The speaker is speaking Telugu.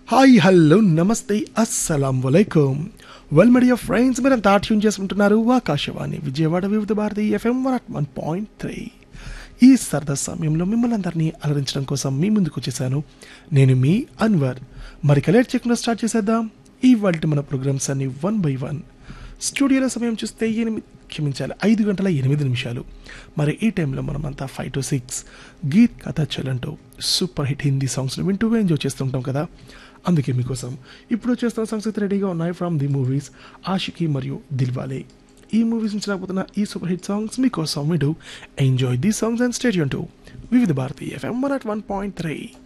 హాయ్ హలో నమస్తే అస్సలం వలైకుం వెల్ మీడియా ఫ్రెండ్స్ మీరంతా ట్యూన్ చేసుకుంటున్నారు Akashvani Vijayawada Vividha Bharati FM one at one point three ఈ సరదా సమయంలో మిమ్మల్ని అందరినీ అలరించడం కోసం మీ ముందుకు వచ్చేసాను నేను మీ అన్వర్ మరి కలెక్ట్ చేయకుండా స్టార్ట్ చేసేద్దాం ఈ వాళ్ళ మన ప్రోగ్రామ్స్ అన్ని వన్ బై వన్ స్టూడియోలో సమయం చూస్తే ఎనిమిది క్షమించాలి ఐదు గంటల ఎనిమిది నిమిషాలు మరి ఈ టైంలో మనమంతా ఫైవ్ టు సిక్స్ గీత్ కథ చలంటూ సూపర్ హిట్ హిందీ సాంగ్స్ని వింటూ ఎంజాయ్ చేస్తుంటాం కదా అందుకే మీకోసం ఇప్పుడు చేస్తున్న సాంగ్స్ అయితే రెడీగా ఉన్నాయి ఫ్రమ్ ది మూవీస్ ఆషికి మరియు దిల్వాలే ఈ మూవీస్ నుంచి రాబోతున్న ఈ సూపర్ హిట్ సాంగ్స్ మీకోసం వింటూ enjoy the songs and stadium to Vividha Bharati FM one at one point three